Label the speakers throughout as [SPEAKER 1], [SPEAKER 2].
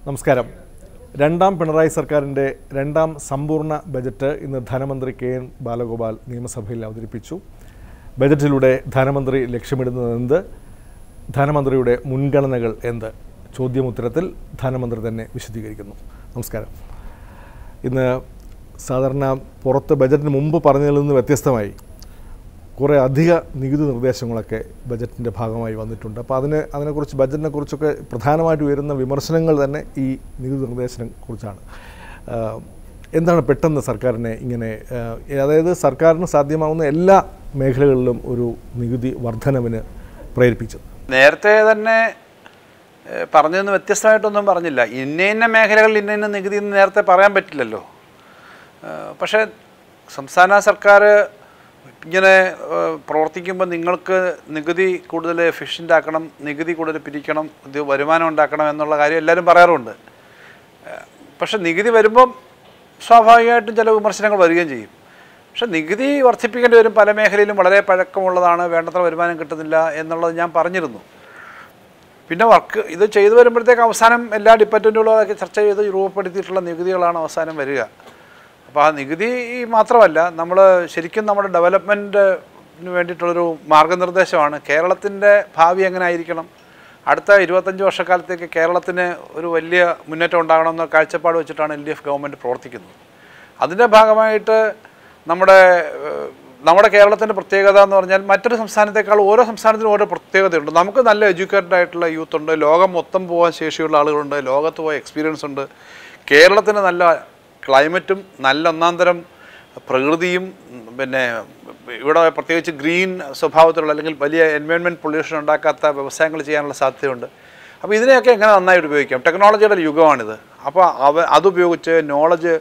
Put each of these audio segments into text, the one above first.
[SPEAKER 1] നമസ്കാരം രണ്ടാം പിണറായി സർക്കാരിൻ്റെ രണ്ടാം സമ്പൂർണ്ണ ബജറ്റ് ഇന്ന് ധനമന്ത്രി കെ എൻ ബാലഗോപാൽ നിയമസഭയിൽ അവതരിപ്പിച്ചു ബജറ്റിലൂടെ ധനമന്ത്രി ലക്ഷ്യമിടുന്നത് എന്ത് ധനമന്ത്രിയുടെ മുൻഗണനകൾ എന്ത് ചോദ്യമുത്തരത്തിൽ ധനമന്ത്രി തന്നെ വിശദീകരിക്കുന്നു നമസ്കാരം ഇന്ന് സാധാരണ പുറത്ത് ബജറ്റിന് മുമ്പ് പറഞ്ഞതിൽ നിന്ന് വ്യത്യസ്തമായി കുറേ അധിക നികുതി നിർദ്ദേശങ്ങളൊക്കെ ബജറ്റിൻ്റെ ഭാഗമായി വന്നിട്ടുണ്ട് അപ്പോൾ അതിന് അതിനെക്കുറിച്ച് ബജറ്റിനെ കുറിച്ചൊക്കെ പ്രധാനമായിട്ട് ഉയരുന്ന വിമർശനങ്ങൾ തന്നെ ഈ നികുതി നിർദ്ദേശനെ കുറിച്ചാണ് ആഹ് എന്താണ് പെട്ടെന്ന് സർക്കാരിനെ ഇങ്ങനെ ആഹ് അതായത് സർക്കാരിന് സാധ്യമാവുന്ന എല്ലാ മേഖലകളിലും ഒരു നികുതി വർധനവിന് പ്രേരിപ്പിച്ചത്
[SPEAKER 2] നേരത്തെ തന്നെ ഏഹ്, പറഞ്ഞതെന്ന് വ്യത്യസ്തമായിട്ടൊന്നും പറഞ്ഞില്ല ഇന്ന ഇന്ന മേഖലകളിൽ ഇന്ന ഇന്ന നികുതി എന്ന് നേരത്തെ പറയാൻ പറ്റില്ലല്ലോ ഏഹ്, പക്ഷേ സംസ്ഥാന സർക്കാർ ഇങ്ങനെ ഏഹ്, പ്രവർത്തിക്കുമ്പോൾ നിങ്ങൾക്ക് നികുതി കൂടുതൽ എഫിഷ്യൻ്റ് ആക്കണം നികുതി കൂടുതൽ പിരിക്കണം ഇത് വരുമാനം ഉണ്ടാക്കണം എന്നുള്ള കാര്യം എല്ലാവരും പറയാറുണ്ട് ഏഹ്, പക്ഷെ നികുതി വരുമ്പം സ്വാഭാവികമായിട്ടും ചില വിമർശനങ്ങൾ വരികയും ചെയ്യും പക്ഷെ നികുതി വർദ്ധിപ്പിക്കേണ്ടി വരും പല മേഖലയിലും വളരെ പഴക്കമുള്ളതാണ് വേണ്ടത്ര വരുമാനം കിട്ടുന്നില്ല എന്നുള്ളത് ഞാൻ പറഞ്ഞിരുന്നു പിന്നെ വർക്ക് ഇത് ചെയ്തു വരുമ്പോഴത്തേക്ക് അവസാനം എല്ലാ ഡിപ്പാർട്ട്മെൻറ്റുകളൊക്കെ ചർച്ച ചെയ്ത് രൂപപ്പെടുത്തിയിട്ടുള്ള നികുതികളാണ് അവസാനം വരിക അപ്പോൾ ആ നികുതി മാത്രമല്ല നമ്മൾ ശരിക്കും നമ്മുടെ ഡെവലപ്മെൻറ്റിന് വേണ്ടിയിട്ടുള്ളൊരു മാർഗനിർദ്ദേശമാണ് കേരളത്തിൻ്റെ ഭാവി എങ്ങനെ ആയിരിക്കണം അടുത്ത ഇരുപത്തഞ്ച് വർഷക്കാലത്തേക്ക് കേരളത്തിന് ഒരു വലിയ മുന്നേറ്റം ഉണ്ടാകണമെന്ന കാഴ്ചപ്പാട് വെച്ചിട്ടാണ് എൽ ഡി എഫ് ഗവൺമെൻറ് പ്രവർത്തിക്കുന്നത് അതിൻ്റെ ഭാഗമായിട്ട് നമ്മുടെ ഏഹ്, നമ്മുടെ കേരളത്തിൻ്റെ പ്രത്യേകത എന്ന് പറഞ്ഞാൽ മറ്റൊരു സംസ്ഥാനത്തേക്കാൾ ഓരോ സംസ്ഥാനത്തിനും ഓരോ പ്രത്യേകതയുണ്ട് നമുക്ക് നല്ല എഡ്യൂക്കേറ്റഡ് ആയിട്ടുള്ള യൂത്ത് ഉണ്ട് ലോകം മൊത്തം പോകാൻ ശേഷിയുള്ള ആളുകളുണ്ട് ലോകത്ത് പോയ എക്സ്പീരിയൻസ് ഉണ്ട് കേരളത്തിന് നല്ല ക്ലൈമറ്റും നല്ല ഒന്നാന്തരം പ്രകൃതിയും ഉം, പിന്നെ ഇവിടെ പ്രത്യേകിച്ച് ഗ്രീൻ സ്വഭാവത്തിലുള്ള അല്ലെങ്കിൽ വലിയ എൻവയോൺമെൻറ്റ് പൊല്യൂഷൻ ഉണ്ടാക്കാത്ത വ്യവസായങ്ങൾ ചെയ്യാനുള്ള സാധ്യതയുണ്ട് അപ്പോൾ ഇതിനെയൊക്കെ എങ്ങനെ നന്നായിട്ട് ഉപയോഗിക്കാം ടെക്നോളജിയുടെ ഒരു യുഗമാണിത് അപ്പോൾ അവ അതുപയോഗിച്ച് നോളജ്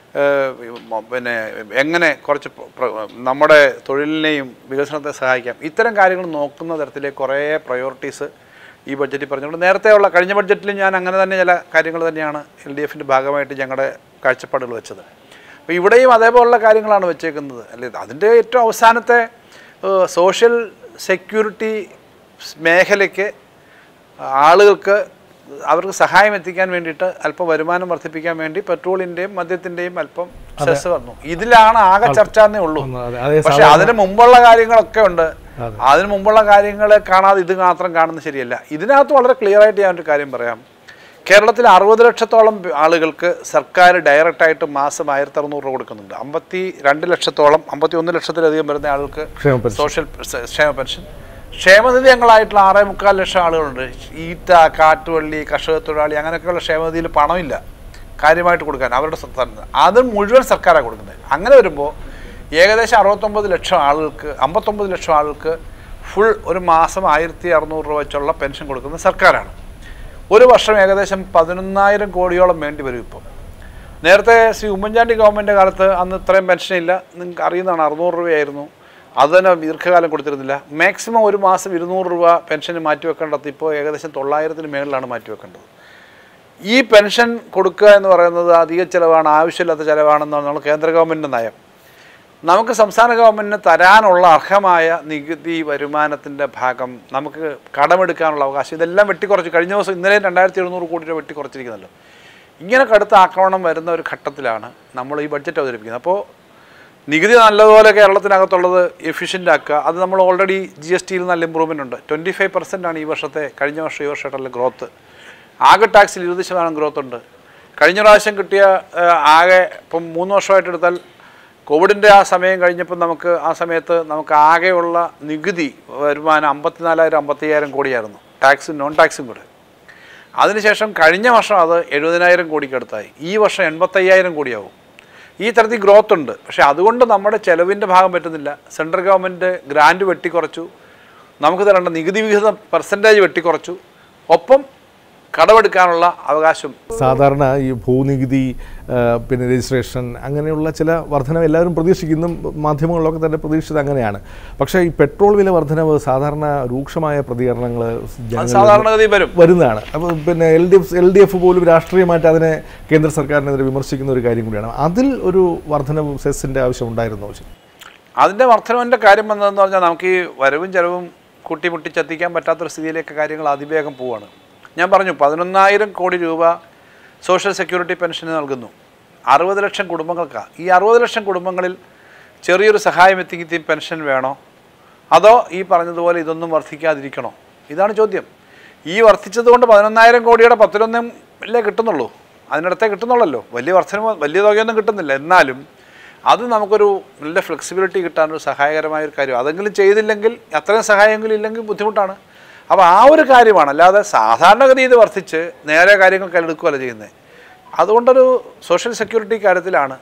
[SPEAKER 2] പിന്നെ എങ്ങനെ കുറച്ച് പ്ര- പ്ര- നമ്മുടെ തൊഴിലിനെയും വികസനത്തെ സഹായിക്കാം ഇത്തരം കാര്യങ്ങൾ നോക്കുന്ന തരത്തിലെ കുറേ പ്രയോറിറ്റീസ് ഈ ബഡ്ജറ്റിൽ പറഞ്ഞുകൊണ്ട് നേരത്തെ ഉള്ള കഴിഞ്ഞ ബഡ്ജറ്റിൽ ഞാൻ അങ്ങനെ തന്നെ ചില കാര്യങ്ങൾ തന്നെയാണ് എൽ ഡി എഫിൻ്റെ ഭാഗമായിട്ട് ഞങ്ങളുടെ കാഴ്ചപ്പാടുകൾ വെച്ചത് അപ്പോൾ ഇവിടെയും അതേപോലുള്ള കാര്യങ്ങളാണ് വെച്ചേക്കുന്നത് അല്ലേ അതിൻ്റെ ഏറ്റവും അവസാനത്തെ സോഷ്യൽ സെക്യൂരിറ്റി മേഖലയ്ക്ക് ആളുകൾക്ക് അവർക്ക് സഹായം എത്തിക്കാൻ വേണ്ടിയിട്ട് അല്പം വരുമാനം വർദ്ധിപ്പിക്കാൻ വേണ്ടി പെട്രോളിൻ്റെയും മദ്യത്തിൻ്റെയും അല്പം സെസ് വന്നു ഇതിലാണ് ആകെ ചർച്ച എന്നേ ഉള്ളൂ
[SPEAKER 1] ഒന്ന് അതെ, അതേ
[SPEAKER 2] പക്ഷെ അതിന് മുമ്പുള്ള കാര്യങ്ങളൊക്കെ ഉണ്ട്
[SPEAKER 1] അതെ.
[SPEAKER 2] അതിന് മുമ്പുള്ള കാര്യങ്ങൾ കാണാതെ ഇത് മാത്രം കാണുന്നത് ശരിയല്ല ഇതിനകത്ത് വളരെ ക്ലിയർ ആയിട്ട് ഞാനൊരു കാര്യം പറയാം കേരളത്തിൽ അറുപത് ലക്ഷത്തോളം ആളുകൾക്ക് സർക്കാർ ഡയറക്റ്റായിട്ട് മാസം ആയിരത്തി അറുന്നൂറ് രൂപ കൊടുക്കുന്നുണ്ട് അമ്പത്തി രണ്ട് ലക്ഷത്തോളം അമ്പത്തി ഒന്ന് ലക്ഷത്തിലധികം വരുന്ന ആളുകൾക്ക്
[SPEAKER 1] ക്ഷേമ പെൻഷൻ.
[SPEAKER 2] സോഷ്യൽ സ- ക്ഷേമ പെൻഷൻ ക്ഷേമനിധി അംഗങ്ങളായിട്ടുള്ള ആറേ മുക്കാൽ ലക്ഷം ആളുകളുണ്ട് ഈറ്റ കാട്ടുവള്ളി കർഷക തൊഴിലാളി അങ്ങനെയൊക്കെയുള്ള ക്ഷേമനിധിയിൽ പണമില്ല കാര്യമായിട്ട് കൊടുക്കാൻ അവരുടെ സംസ്ഥാനത്ത് അത് മുഴുവൻ സർക്കാരാണ് കൊടുക്കുന്നത് അങ്ങനെ വരുമ്പോൾ ഏകദേശം അറുപത്തൊമ്പത് ലക്ഷം ആളുകൾക്ക് അമ്പത്തൊമ്പത് ലക്ഷം ആളുകൾക്ക് ഫുൾ ഒരു മാസം ആയിരത്തി അറുന്നൂറ് രൂപ വെച്ചുള്ള പെൻഷൻ കൊടുക്കുന്നത് സർക്കാരാണ് ഒരു വർഷം ഏകദേശം പതിനൊന്നായിരം കോടിയോളം വേണ്ടി വരും ഇപ്പം നേരത്തെ ശ്രീ ഉമ്മൻചാണ്ടി ഗവൺമെൻറ് കാലത്ത് അന്ന് ഇത്രയും പെൻഷൻ ഇല്ല നിങ്ങൾക്ക് അറിയുന്നതാണ് അറുന്നൂറ് രൂപയായിരുന്നു അത് തന്നെ ദീർഘകാലം കൊടുത്തിരുന്നില്ല മാക്സിമം ഒരു മാസം ഇരുന്നൂറ് രൂപ പെൻഷന് മാറ്റി വെക്കേണ്ടത് ഇപ്പോൾ ഏകദേശം തൊള്ളായിരത്തിന് മേളിലാണ് മാറ്റി വെക്കേണ്ടത് ഈ പെൻഷൻ കൊടുക്കുക എന്ന് പറയുന്നത് അധിക ചിലവാണ് ആവശ്യമില്ലാത്ത ചിലവാണെന്നാണ് നമ്മൾ കേന്ദ്ര ഗവൺമെൻറ്റിൻ്റെ നയം നമുക്ക് സംസ്ഥാന ഗവൺമെൻറ്റിന് തരാനുള്ള അർഹമായ നികുതി വരുമാനത്തിൻ്റെ ഭാഗം നമുക്ക് കടമെടുക്കാനുള്ള അവകാശം ഇതെല്ലാം വെട്ടിക്കുറച്ച് കഴിഞ്ഞ ദിവസം ഇന്നലെ രണ്ടായിരത്തി എഴുന്നൂറ് കോടി രൂപ വെട്ടിക്കുറച്ചിരിക്കുന്നല്ലോ ഇങ്ങനെ കടുത്ത ആക്രമണം വരുന്ന ഒരു ഘട്ടത്തിലാണ് നമ്മൾ ഈ ബഡ്ജറ്റ് അവതരിപ്പിക്കുന്നത് അപ്പോൾ നികുതി നല്ലതുപോലെ കേരളത്തിനകത്തുള്ളത് എഫിഷ്യൻ്റ് ആക്കുക അത് നമ്മൾ ഓൾറെഡി ജി എസ് ടിയിൽ നല്ല ഇമ്പ്രൂവ്മെൻ്റ് ഉണ്ട് ട്വൻറ്റി ഫൈവ് പെർസെൻ്റ് ആണ് ഈ വർഷത്തെ കഴിഞ്ഞ വർഷം ഈ വർഷമായിട്ടുള്ള ഗ്രോത്ത് ആകെ ടാക്സിൽ ഇരുപത് ശതമാനം ഗ്രോത്ത് ഉണ്ട് കഴിഞ്ഞ പ്രാവശ്യം കിട്ടിയ ആ, ആകെ ഇപ്പം മൂന്ന് വർഷമായിട്ട് എടുത്താൽ കോവിഡിൻ്റെ ആ സമയം കഴിഞ്ഞപ്പോൾ നമുക്ക് ആ സമയത്ത് നമുക്ക് ആകെയുള്ള നികുതി വരുമാനം അമ്പത്തിനാലായിരം അമ്പത്തയ്യായിരം കോടിയായിരുന്നു ടാക്സും നോൺ ടാക്സും കൂടെ അതിനുശേഷം കഴിഞ്ഞ വർഷം അത് എഴുപതിനായിരം കോടിക്കടുത്തായി ഈ വർഷം എൺപത്തയ്യായിരം കോടിയാവും ഈ തരത്തിൽ ഗ്രോത്ത് ഉണ്ട് പക്ഷേ അതുകൊണ്ട് നമ്മുടെ ചെലവിൻ്റെ ഭാഗം പറ്റുന്നില്ല സെൻട്രൽ ഗവൺമെൻറ് ഗ്രാൻഡ് വെട്ടിക്കുറച്ചു നമുക്ക് തരേണ്ട നികുതി വിഹിതം പെർസെൻറ്റേജ് വെട്ടിക്കുറച്ചു ഒപ്പം കടമെടുക്കാനുള്ള അവകാശം
[SPEAKER 1] സാധാരണ ഈ ഭൂനികുതി ആ, പിന്നെ രജിസ്ട്രേഷൻ അങ്ങനെയുള്ള ചില വർധനവ് എല്ലാവരും പ്രതീക്ഷിക്കുന്നു മാധ്യമങ്ങളിലൊക്കെ തന്നെ പ്രതീക്ഷിച്ചത് അങ്ങനെയാണ് പക്ഷേ ഈ പെട്രോൾ വില വർധനവ് സാധാരണ രൂക്ഷമായ പ്രതികരണങ്ങൾ
[SPEAKER 2] അത് സാധാരണഗതി വരും
[SPEAKER 1] വരുന്നതാണ് അപ്പോൾ പിന്നെ L D F L D F പോലും രാഷ്ട്രീയമായിട്ട് അതിനെ കേന്ദ്ര സർക്കാരിനെതിരെ വിമർശിക്കുന്ന ഒരു കാര്യം കൂടിയാണ് അതിൽ ഒരു വർധനവ് സെസ്സിൻ്റെ ആവശ്യം ഉണ്ടായിരുന്നോ
[SPEAKER 2] അതിൻ്റെ വർധനവിൻ്റെ കാര്യം വന്നതെന്ന് പറഞ്ഞാൽ നമുക്ക് ഈ വരവും ചെലവും കൂട്ടിമുട്ടിച്ചെത്തിക്കാൻ പറ്റാത്തൊരു സ്ഥിതിയിലേക്ക് കാര്യങ്ങൾ അതിവേഗം പോവാണ് ഞാൻ പറഞ്ഞു പതിനൊന്നായിരം കോടി രൂപ സോഷ്യൽ സെക്യൂരിറ്റി പെൻഷൻ നൽകുന്നു അറുപത് ലക്ഷം കുടുംബങ്ങൾക്കാണ് ഈ അറുപത് ലക്ഷം കുടുംബങ്ങളിൽ ചെറിയൊരു സഹായം എത്തിക്കും പെൻഷൻ വേണോ അതോ ഈ പറഞ്ഞതുപോലെ ഇതൊന്നും വർദ്ധിക്കാതിരിക്കണോ ഇതാണ് ചോദ്യം ഈ വർദ്ധിച്ചതുകൊണ്ട് പതിനൊന്നായിരം കോടിയുടെ പത്തിലൊന്നും അല്ലേ കിട്ടുന്നുള്ളൂ അതിനടുത്തേ കിട്ടുന്നുള്ളല്ലോ വലിയ വർധന വലിയ തുകയൊന്നും കിട്ടുന്നില്ല എന്നാലും അത് നമുക്കൊരു നല്ല ഫ്ലെക്സിബിലിറ്റി കിട്ടാനൊരു സഹായകരമായ ഒരു കാര്യം അതെങ്കിലും ചെയ്തില്ലെങ്കിൽ അത്രയും സഹായമെങ്കിലും ഇല്ലെങ്കിൽ ബുദ്ധിമുട്ടാണ് അപ്പോൾ ആ ഒരു കാര്യമാണ് അല്ലാതെ സാധാരണഗതി ഇത് വർദ്ധിച്ച് നേരെ കാര്യങ്ങൾ കയ്യിലെടുക്കുകയല്ല ചെയ്യുന്നത് അതുകൊണ്ടൊരു സോഷ്യൽ സെക്യൂരിറ്റി കാര്യത്തിലാണ്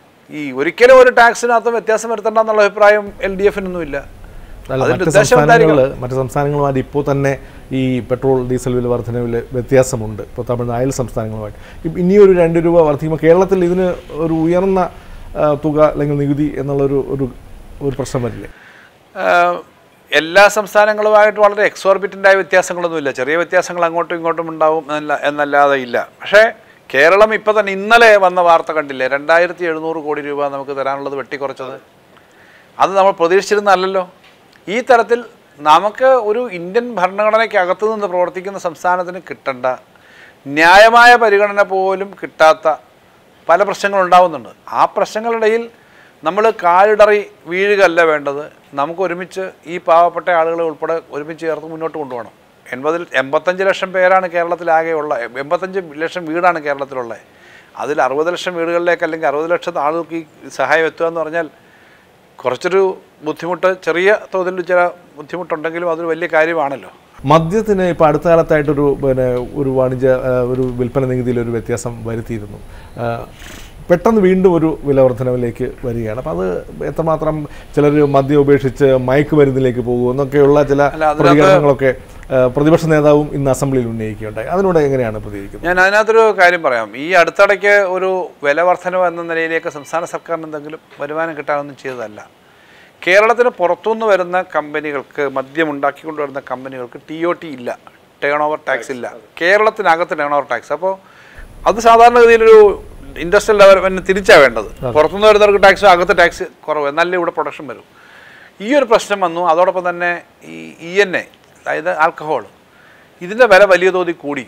[SPEAKER 2] ഈ ഒരിക്കലും ഒരു ടാക്സിനകത്ത് വ്യത്യാസം വരുത്തണ്ട എന്നുള്ള അഭിപ്രായം എൽ ഡി എഫിനൊന്നുമില്ല
[SPEAKER 1] അല്ല
[SPEAKER 2] അതിന്റെ
[SPEAKER 1] മറ്റ്
[SPEAKER 2] ഉദ്ദേശം
[SPEAKER 1] സംസ്ഥാനങ്ങൾ
[SPEAKER 2] എന്തായിരിക്കണം?
[SPEAKER 1] മറ്റ് സംസ്ഥാനങ്ങളുമായിട്ട് ഇപ്പോൾ തന്നെ ഈ പെട്രോൾ ഡീസൽ വില വർധനവിൽ വ്യത്യാസമുണ്ട് ഇപ്പോൾ തമിഴ്നാട് അയൽ സംസ്ഥാനങ്ങളുമായിട്ട് ഇപ്പം ഇനിയൊരു രണ്ട് രൂപ വർദ്ധിക്കുമ്പോൾ കേരളത്തിൽ ഇതിന് ഒരു ഉയർന്ന ആ, തുക അല്ലെങ്കിൽ നികുതി എന്നുള്ളൊരു ഒരു ഒരു പ്രശ്നം വരില്ലേ
[SPEAKER 2] ആഹ് എല്ലാ സംസ്ഥാനങ്ങളുമായിട്ട് വളരെ എക്സോർബിറ്റൻ്റായ വ്യത്യാസങ്ങളൊന്നുമില്ല ചെറിയ വ്യത്യാസങ്ങൾ അങ്ങോട്ടും ഇങ്ങോട്ടും ഉണ്ടാവും എന്നല്ല എന്നല്ലാതെ ഇല്ല പക്ഷേ കേരളം ഇപ്പോൾ തന്നെ ഇന്നലെ വന്ന വാർത്ത കണ്ടില്ലേ രണ്ടായിരത്തി എഴുന്നൂറ് കോടി രൂപ നമുക്ക് തരാനുള്ളത് വെട്ടിക്കുറച്ചത് അത് നമ്മൾ പ്രതീക്ഷിച്ചിരുന്നല്ലോ ഈ തരത്തിൽ നമുക്ക് ഒരു ഇന്ത്യൻ ഭരണഘടനയ്ക്ക് അകത്തു നിന്ന് പ്രവർത്തിക്കുന്ന സംസ്ഥാനത്തിന് കിട്ടേണ്ട ന്യായമായ പരിഗണന പോലും കിട്ടാത്ത പല പ്രശ്നങ്ങളും ഉണ്ടാവുന്നുണ്ട് ആ പ്രശ്നങ്ങളിടയിൽ നമ്മൾ കാലിടറി വീഴുകയല്ല വേണ്ടത് നമുക്ക് ഒരുമിച്ച് ഈ പാവപ്പെട്ട ആളുകളെ ഉൾപ്പെടെ ഒരുമിച്ച് ചേർത്ത് മുന്നോട്ട് കൊണ്ടുപോകണം എൺപതിൽ എൺപത്തഞ്ച് ലക്ഷം പേരാണ് കേരളത്തിലാകെയുള്ള എൺപത്തഞ്ച് ലക്ഷം വീടാണ് കേരളത്തിലുള്ളത് അതിൽ അറുപത് ലക്ഷം വീടുകളിലേക്ക് അല്ലെങ്കിൽ അറുപത് ലക്ഷം ആളുകൾക്ക് ഈ സഹായം എത്തുക എന്ന് പറഞ്ഞാൽ കുറച്ചൊരു ബുദ്ധിമുട്ട് ചെറിയ തോതിൽ ചില ബുദ്ധിമുട്ടുണ്ടെങ്കിലും അതൊരു വലിയ കാര്യമാണല്ലോ
[SPEAKER 1] മദ്യത്തിന് ഇപ്പോൾ അടുത്ത കാലത്തായിട്ടൊരു പിന്നെ ഒരു വാണിജ്യ ആ, ഒരു വിൽപ്പന നികുതിയിൽ ഒരു വ്യത്യാസം വരുത്തിയിരുന്നു ആ, പെട്ടെന്ന് വീണ്ടും ഒരു വില വർധനവിലേക്ക് വരികയാണ് അപ്പം അത് എത്രമാത്രം ചിലർ മദ്യം ഉപേക്ഷിച്ച് മയക്കുമരുന്നിലേക്ക് പോകും എന്നൊക്കെയുള്ള ചില
[SPEAKER 2] അല്ല, അതിനകത്ത്
[SPEAKER 1] പ്രതികരണങ്ങളൊക്കെ ആ, പ്രതിപക്ഷ നേതാവും ഇന്ന് അസംബ്ലിയിൽ ഉന്നയിക്കുകയുണ്ടായി അതിനോട് എങ്ങനെയാണ് പ്രതികരിക്കുന്നത്
[SPEAKER 2] ഞാൻ അതിനകത്തൊരു കാര്യം പറയാം ഈ അടുത്തിടയ്ക്ക് ഒരു വില വർധനവ് എന്ന നിലയിലേക്ക് സംസ്ഥാന സർക്കാരിന് എന്തെങ്കിലും വരുമാനം കിട്ടാനൊന്നും ചെയ്തതല്ല കേരളത്തിന് പുറത്തുനിന്ന് വരുന്ന കമ്പനികൾക്ക് മദ്യം ഉണ്ടാക്കിക്കൊണ്ട് വരുന്ന കമ്പനികൾക്ക് ടി ഒ ടി ഇല്ല ടേൺ ഓവർ ടാക്സ് ഇല്ല കേരളത്തിനകത്ത് ടേൺ ഓവർ ടാക്സ് അപ്പോൾ അത് സാധാരണഗതിയിലൊരു ഇൻഡസ്ട്രിയൽ ഡെവലപ്മെൻറ്റ് തിരിച്ചാണ് വേണ്ടത് പുറത്തുനിന്ന് വരുന്നവർക്ക് ടാക്സ് അകത്ത് ടാക്സ് കുറവ് എന്നാലേ ഇവിടെ പ്രൊഡക്ഷൻ വരും ഈ ഒരു പ്രശ്നം വന്നു അതോടൊപ്പം തന്നെ ഈ ഇ എൻ എ അതായത് ആൽക്കഹോൾ ഇതിൻ്റെ വില വലിയ തോതിൽ കൂടി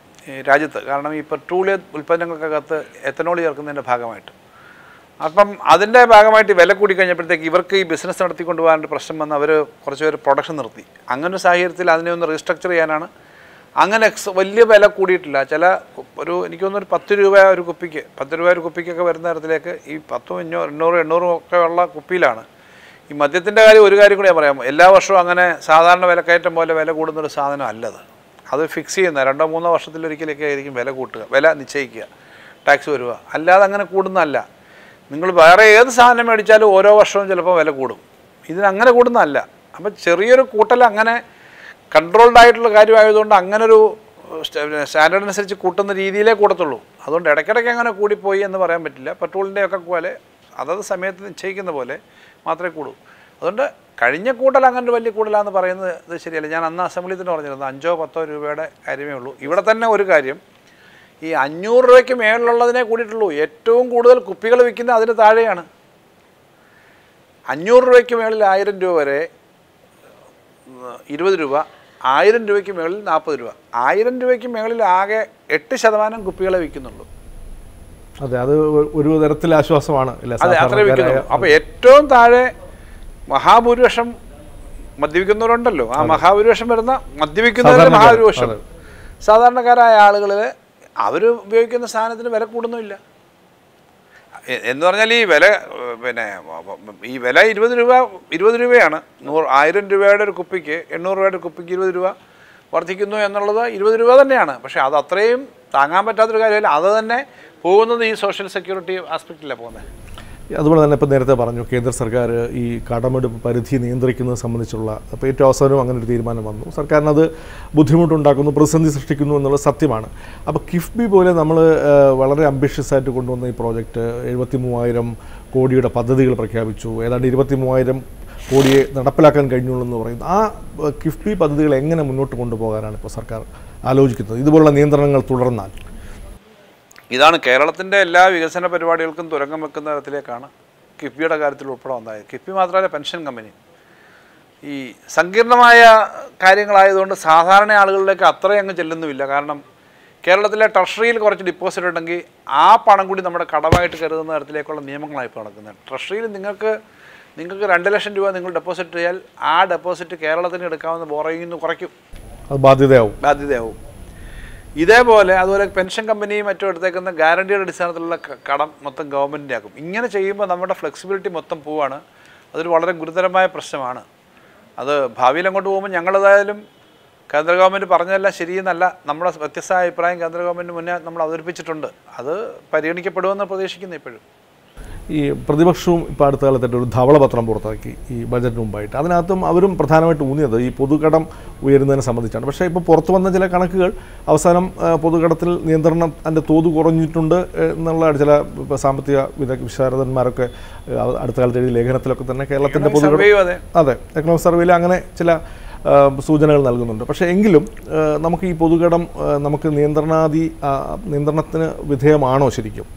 [SPEAKER 2] ഈ രാജ്യത്ത് കാരണം ഈ പെട്രോളിയം ഉൽപ്പന്നങ്ങൾക്കകത്ത് എത്തനോൾ ചേർക്കുന്നതിൻ്റെ ഭാഗമായിട്ട് അപ്പം അതിൻ്റെ ഭാഗമായിട്ട് വില കൂടി കഴിഞ്ഞപ്പോഴത്തേക്ക് ഇവർക്ക് ഈ ബിസിനസ് നടത്തിക്കൊണ്ട് പോകാനൊരു പ്രശ്നം വന്ന് അവർ കുറച്ച് പേര് പ്രൊഡക്ഷൻ നിർത്തി അങ്ങനെ ഒരു സാഹചര്യത്തിൽ അതിനെ ഒന്ന് റീസ്ട്രക്ചർ ചെയ്യാനാണ് അങ്ങനെ എക്സ് വലിയ വില കൂടിയിട്ടില്ല ചില കു- ഒരു എനിക്ക് തോന്നുന്നു ഒരു പത്ത് രൂപ ഒരു കുപ്പിക്ക് പത്ത് രൂപ ഒരു കുപ്പിക്കൊക്കെ വരുന്ന തരത്തിലേക്ക് ഈ പത്തും അഞ്ഞൂറ് എണ്ണൂറ് എണ്ണൂറും ഒക്കെ ഉള്ള കുപ്പിയിലാണ് ഈ മദ്യത്തിൻ്റെ കാര്യം ഒരു കാര്യം കൂടി ഞാൻ പറയാം എല്ലാ വർഷവും അങ്ങനെ സാധാരണ വിലക്കയറ്റം പോലെ വില കൂടുന്നൊരു സാധനം അല്ലത് അത് ഫിക്സ് ചെയ്യുന്ന രണ്ടോ മൂന്നോ വർഷത്തിലൊരിക്കലൊക്കെ ആയിരിക്കും വില കൂട്ടുക വില നിശ്ചയിക്കുക ടാക്സ് വരിക അല്ലാതെ അങ്ങനെ കൂടുന്നതല്ല നിങ്ങൾ വേറെ ഏത് സാധനം മേടിച്ചാലും ഓരോ വർഷവും ചിലപ്പോൾ വില കൂടും ഇതിനങ്ങനെ കൂടുന്നതല്ല അപ്പം ചെറിയൊരു കൂട്ടൽ അങ്ങനെ കൺട്രോൾഡ് ആയിട്ടുള്ള കാര്യമായതുകൊണ്ട് അങ്ങനെ ഒരു സ്റ്റാൻഡേർഡ് അനുസരിച്ച് കൂട്ടുന്ന രീതിയിലേ കൂടത്തുള്ളൂ അതുകൊണ്ട് ഇടയ്ക്കിടയ്ക്ക് അങ്ങനെ കൂടിപ്പോയി എന്ന് പറയാൻ പറ്റില്ല പെട്രോളിൻ്റെ ഒക്കെ പോലെ അതത് സമയത്ത് നിശ്ചയിക്കുന്ന പോലെ മാത്രമേ കൂടൂ അതുകൊണ്ട് കഴിഞ്ഞ കൂട്ടൽ അങ്ങനെ ഒരു വലിയ കൂടലാന്ന് പറയുന്നത് ഇത് ശരിയല്ല ഞാൻ അന്ന് അസംബ്ലിയിൽ തന്നെ പറഞ്ഞിരുന്നു അഞ്ചോ പത്തോ രൂപയുടെ കാര്യമേ ഉള്ളൂ ഇവിടെ തന്നെ ഒരു കാര്യം ഈ അഞ്ഞൂറ് രൂപയ്ക്ക് മേളിലുള്ളതിനെ കൂടിയിട്ടുള്ളൂ ഏറ്റവും കൂടുതൽ കുപ്പികൾ വിൽക്കുന്നത് അതിന് താഴെയാണ് അഞ്ഞൂറ് രൂപയ്ക്ക് മേളിൽ ആയിരം രൂപ വരെ ഉം, ഇരുപത് രൂപ ആയിരം രൂപയ്ക്ക് മേളിൽ നാൽപ്പത് രൂപ ആയിരം രൂപയ്ക്ക് മേളിൽ ആകെ എട്ട് ശതമാനം കുപ്പികളെ വിൽക്കുന്നുള്ളൂ
[SPEAKER 1] അതെ അത് ഒ- ഒരു തരത്തിൽ ആശ്വാസമാണ് അല്ലേ
[SPEAKER 2] അതെ അത്രേ
[SPEAKER 1] സാധാരണക്കാരായ
[SPEAKER 2] വിൽക്കുന്നുള്ളൂ അപ്പോൾ ഏറ്റവും താഴെ മഹാഭൂരിപക്ഷം മദ്യപിക്കുന്നവരുണ്ടല്ലോ ആ മഹാഭൂരിപക്ഷം വരുന്ന മദ്യപിക്കുന്നവരുടെ
[SPEAKER 1] സാധാരണക്കാർ,
[SPEAKER 2] മഹാഭൂരിപക്ഷം
[SPEAKER 1] അതെ.
[SPEAKER 2] സാധാരണക്കാരായ ആളുകളിൽ അവർ ഉപയോഗിക്കുന്ന സാധനത്തിന് വില കൂടുന്നുമില്ല എ- എന്ന് പറഞ്ഞാൽ ഈ വില ഏഹ്, പിന്നെ വ- വ- ഈ വില ഇരുപത് രൂപ ഇരുപത് രൂപയാണ് നൂറ് ആയിരം രൂപയുടെ ഒരു കുപ്പിക്ക് എണ്ണൂറ് രൂപയുടെ ഒരു കുപ്പിക്ക് ഇരുപത് രൂപ വർദ്ധിക്കുന്നു എന്നുള്ളത് ഇരുപത് രൂപ തന്നെയാണ് പക്ഷേ അത് അത്രയും താങ്ങാൻ പറ്റാത്തൊരു കാര്യമല്ല അത് തന്നെ പോകുന്നത് ഈ സോഷ്യൽ സെക്യൂരിറ്റി ആസ്പെക്റ്റിലാണ് പോകുന്നത്
[SPEAKER 1] അതുപോലെ തന്നെ ഇപ്പോൾ നേരത്തെ പറഞ്ഞു കേന്ദ്ര സർക്കാർ ഈ കടമെടുപ്പ് പരിധി നിയന്ത്രിക്കുന്നത് സംബന്ധിച്ചുള്ള അപ്പോൾ ഏറ്റവും അവസാനം അങ്ങനെ ഒരു തീരുമാനം വന്നു സർക്കാരിന് അത് ബുദ്ധിമുട്ടുണ്ടാക്കുന്നു പ്രതിസന്ധി സൃഷ്ടിക്കുന്നു എന്നുള്ളത് സത്യമാണ് അപ്പോൾ കിഫ്ബി പോലെ നമ്മൾ വളരെ അംബിഷ്യസ് ആയിട്ട് കൊണ്ടുവന്ന ഈ പ്രോജക്റ്റ് എഴുപത്തി മൂവായിരം കോടിയുടെ പദ്ധതികൾ പ്രഖ്യാപിച്ചു ഏതാണ്ട് ഇരുപത്തി മൂവായിരം കോടിയെ നടപ്പിലാക്കാൻ കഴിഞ്ഞുള്ളൂ എന്ന് പറയുന്നു ആ ഏഹ്, കിഫ്ബി പദ്ധതികൾ എങ്ങനെ മുന്നോട്ട് കൊണ്ടുപോകാനാണ് ഇപ്പോൾ സർക്കാർ ആലോചിക്കുന്നത് ഇതുപോലുള്ള നിയന്ത്രണങ്ങൾ തുടർന്നാൽ
[SPEAKER 2] ഇതാണ് കേരളത്തിൻ്റെ എല്ലാ വികസന പരിപാടികൾക്കും തുരങ്കം വെക്കുന്ന തരത്തിലേക്കാണ് കിഫ്ബിയുടെ കാര്യത്തിൽ ഉൾപ്പെടെ വന്നത് കിഫ്ബി മാത്രമല്ല പെൻഷൻ കമ്പനി ഈ സങ്കീർണമായ കാര്യങ്ങളായതുകൊണ്ട് സാധാരണ ആളുകളിലേക്ക് അത്രയും അങ്ങ് ചെല്ലുന്നുമില്ല കാരണം കേരളത്തിലെ ട്രഷറിയിൽ കുറച്ച് ഡെപ്പോസിറ്റ് ഉണ്ടെങ്കിൽ ആ പണം കൂടി നമ്മുടെ കടമായിട്ട് കരുതുന്ന തരത്തിലേക്കുള്ള നിയമങ്ങളാണ് ഇപ്പോൾ നടക്കുന്നത് ട്രഷറിയിൽ നിങ്ങൾക്ക് നിങ്ങൾക്ക് രണ്ട് ലക്ഷം രൂപ നിങ്ങൾ ഡെപ്പോസിറ്റ് ചെയ്താൽ ആ ഡെപ്പോസിറ്റ് കേരളത്തിന് എടുക്കാവുന്ന ബോറയിൽ നിന്ന് കുറയ്ക്കും
[SPEAKER 1] അത് ബാധ്യതയാവും
[SPEAKER 2] ബാധ്യതയാവും ഇതേപോലെ അതുപോലെ പെൻഷൻ കമ്പനിയും മറ്റും എടുത്തേക്കുന്ന ഗ്യാരണ്ടിയുടെ അടിസ്ഥാനത്തിലുള്ള ക- കടം മൊത്തം ഗവൺമെൻറ്റിൻ്റെ ആക്കും ഇങ്ങനെ ചെയ്യുമ്പോൾ നമ്മുടെ ഫ്ലെക്സിബിലിറ്റി മൊത്തം പോവാണ് അതൊരു വളരെ ഗുരുതരമായ പ്രശ്നമാണ് അത് ഭാവിയിൽ അങ്ങോട്ട് പോകുമ്പോൾ ഞങ്ങളേതായാലും കേന്ദ്ര ഗവൺമെൻറ് പറഞ്ഞതെല്ലാം ശരിയെന്നല്ല നമ്മുടെ വ്യത്യസ്തമായ അഭിപ്രായം കേന്ദ്ര ഗവൺമെൻറ് മുന്നേ നമ്മൾ അവതരിപ്പിച്ചിട്ടുണ്ട് അത് പരിഗണിക്കപ്പെടുമെന്ന് പ്രതീക്ഷിക്കുന്നു ഇപ്പോഴും
[SPEAKER 1] ഈ പ്രതിപക്ഷവും ഇപ്പോൾ അടുത്ത കാലത്തായിട്ട് ഒരു ധവളപത്രം പുറത്താക്കി ഈ ബജറ്റിന് മുമ്പായിട്ട് അതിനകത്തും അവരും പ്രധാനമായിട്ട് ഊന്നിയത് ഈ പൊതുകടം ഉയരുന്നതിനെ സംബന്ധിച്ചാണ് പക്ഷേ ഇപ്പോൾ പുറത്തു വന്ന ചില കണക്കുകൾ അവസാനം ആ, പൊതുകടത്തിൽ നിയന്ത്രണം അതിൻ്റെ തോത് കുറഞ്ഞിട്ടുണ്ട് എന്നുള്ള ചില ഇപ്പോൾ സാമ്പത്തിക വിദഗ്ധ വിശാരദന്മാരൊക്കെ ആ, അടുത്ത കാലത്ത് എഴുതിയ ലേഖനത്തിലൊക്കെ തന്നെ കേരളത്തിൻ്റെ പൊതുകടം
[SPEAKER 2] സർവേയും അതെ
[SPEAKER 1] അതെ എക്കണോമിക് സർവേയിൽ അങ്ങനെ ചില ആ, സൂചനകൾ നൽകുന്നുണ്ട് പക്ഷേ എങ്കിലും ആ, നമുക്ക് ഈ പൊതുകടം ആ, നമുക്ക് നിയന്ത്രണാധി ആ, നിയന്ത്രണത്തിന് വിധേയമാണോ ശരിക്കും